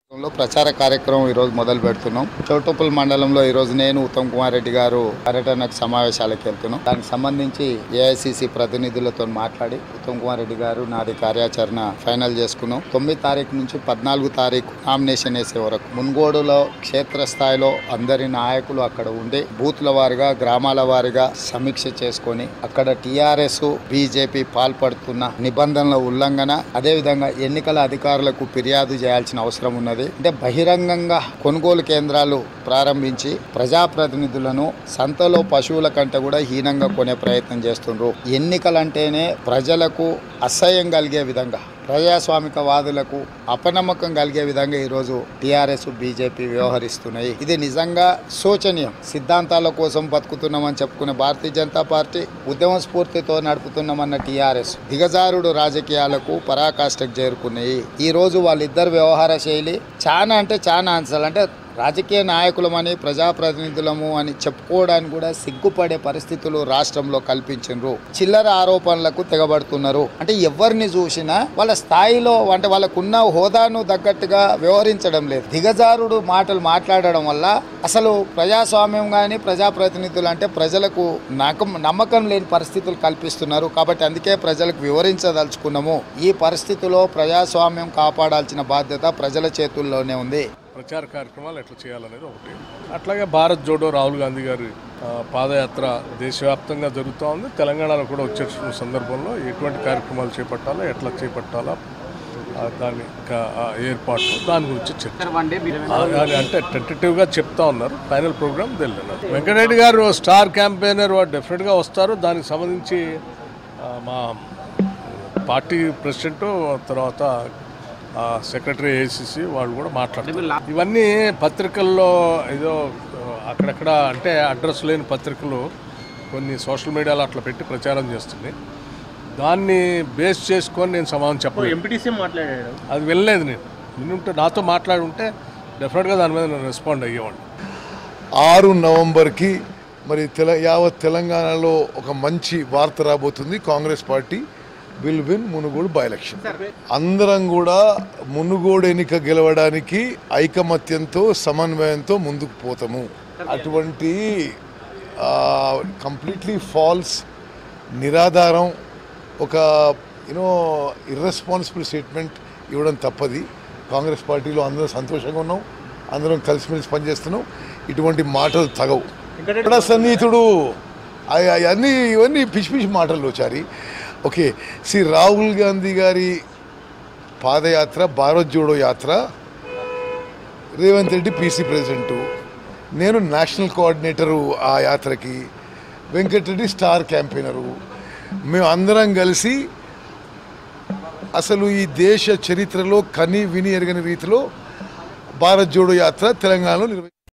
లో ప్రచార కార్యక్రమం ఈ రోజు మొదలు పెడుతున్నాం చౌటుప్పల్ మండలంలో ఈ రోజు నేను ఉత్తమ్ కుమార్ రెడ్డి గారు పర్యటనకు సమావేశాలకు వెళ్తున్నాం దానికి సంబంధించి ఏఐసిసి ప్రతినిధులతో మాట్లాడి ఉత్తమ్ కుమార్ రెడ్డి గారు నాది కార్యాచరణ ఫైనల్ చేసుకున్నాం తొమ్మిది తారీఖు నుంచి పద్నాలుగు తారీఖు నామినేషన్ వేసే వరకు మున్గోడులో క్షేత్రస్థాయిలో అందరి నాయకులు అక్కడ ఉండి బూత్ల వారిగా గ్రామాల వారిగా సమీక్ష చేసుకొని అక్కడ టిఆర్ఎస్ బీజేపీ పాల్పడుతున్న నిబంధనల ఉల్లంఘన అదేవిధంగా ఎన్నికల అధికారులకు ఫిర్యాదు చేయాల్సిన అవసరం ఉన్నది అంటే బహిరంగంగా కొనుగోలు కేంద్రాలు ప్రారంభించి ప్రజాప్రతినిధులను సంతలో పశువుల కంటే కూడా హీనంగా కొనే ప్రయత్నం చేస్తుండ్రు ఎన్నికలంటేనే ప్రజలకు అసహ్యం కలిగే విధంగా ప్రజాస్వామిక వాదులకు అపనమ్మకం కలిగే విధంగా ఈరోజు టీఆర్ఎస్ బీజేపీ వ్యవహరిస్తున్నాయి ఇది నిజంగా శోచనీయం సిద్ధాంతాల కోసం బతుకుతున్నామని చెప్పుకునే భారతీయ జనతా పార్టీ ఉద్యమ స్ఫూర్తితో నడుపుతున్నామన్న టీఆర్ఎస్ దిగజారుడు రాజకీయాలకు పరాకాష్ఠకు చేరుకున్నాయి ఈ రోజు వాళ్ళిద్దరు వ్యవహార శైలి చాలా అంటే చాలా అంశాలు అంటే రాజకీయ నాయకులమని ప్రజాప్రతినిధులము అని చెప్పుకోవడానికి కూడా సిగ్గుపడే పరిస్థితులు రాష్ట్రంలో కల్పించారు చిల్లర ఆరోపణలకు తెగబడుతున్నారు అంటే ఎవరిని చూసినా వాళ్ళ స్థాయిలో అంటే వాళ్ళకున్న హోదాను తగ్గట్టుగా వ్యవహరించడం లేదు దిగజారుడు మాటలు మాట్లాడడం వల్ల అసలు ప్రజాస్వామ్యం కానీ ప్రజాప్రతినిధులు అంటే ప్రజలకు నమ్మకం నమ్మకం లేని పరిస్థితులు కల్పిస్తున్నారు కాబట్టి అందుకే ప్రజలకు వివరించదలుచుకున్నాము ఈ పరిస్థితిలో ప్రజాస్వామ్యం కాపాడాల్సిన బాధ్యత ప్రజల చేతుల్లోనే ఉంది ప్రచార కార్యక్రమాలు ఎట్లా చేయాలనేది ఒకటి అట్లాగే భారత్ జోడో రాహుల్ గాంధీ గారి ఆ, పాదయాత్ర దేశవ్యాప్తంగా జరుగుతూ ఉంది తెలంగాణలో కూడా వచ్చే సందర్భంలో ఎటువంటి కార్యక్రమాలు చేపట్టాలో ఎట్లా చేపట్టాలా ఆ, దాని కా- ఆ ఏర్పాట్లు దాని గురించి చర్చ ఆ, అది అంటే టెంటేటివ్గా చెప్తా ఉన్నారు ఫైనల్ ప్రోగ్రామ్ తెలియదు వెంకటరెడ్డి గారు స్టార్ క్యాంపెయినర్ వారు డెఫినెట్గా వస్తారు దానికి సంబంధించి ఆ, మా పార్టీ ప్రెసిడెంట్ తర్వాత ఆ, సెక్రటరీ ఏసీసీ వాళ్ళు కూడా మాట్లాడతారు ఇవన్నీ పత్రికల్లో ఏదో ఆ, అక్కడక్కడ అంటే అడ్రస్ లేని పత్రికలు కొన్ని సోషల్ మీడియాలో అట్లా పెట్టి ప్రచారం చేస్తుంది దాన్ని బేస్ చేసుకొని నేను సమాధానం చెప్పలేదు ఎంపీటీసీ మాట్లాడాడు అది వెళ్ళలేదు నేను వినుంటే నాతో మాట్లాడి ఉంటే డెఫినెట్గా దాని మీద నేను రెస్పాండ్ అయ్యేవాడిని ఆరు నవంబర్కి మరి తెల యావత్ తెలంగాణలో ఒక మంచి వార్త రాబోతుంది Congress party will win Munugode by election అందరం కూడా మునుగోడు ఎన్నిక గెలవడానికి ఐకమత్యంతో సమన్వయంతో ముందుకు పోతాము అటువంటి కంప్లీట్లీ ఫాల్స్ నిరాధారం ఒక యూనో ఇర్రెస్పాన్సిబుల్ స్టేట్మెంట్ ఇవ్వడం తప్పది కాంగ్రెస్ పార్టీలో అందరం సంతోషంగా ఉన్నాం అందరం కలిసిమెలిసి పనిచేస్తున్నాం ఇటువంటి మాటలు తగవు ఇక్కడ సన్నిహితుడు అయ- అవన్నీ ఇవన్నీ పిచ్చి పిచ్చి మాటలు చారి ఓకే శ్రీ రాహుల్ గాంధీ గారి పాదయాత్ర భారత్ జోడో యాత్ర రేవంత్ రెడ్డి పీసీ ప్రెసిడెంటు నేను నేషనల్ కోఆర్డినేటరు ఆ యాత్రకి వెంకటరెడ్డి స్టార్ క్యాంపెయినరు మేము అందరం కలిసి అసలు ఈ దేశ చరిత్రలో కని విని ఎరగని రీతిలో భారత్ జోడో యాత్ర తెలంగాణలో నిర్వహించారు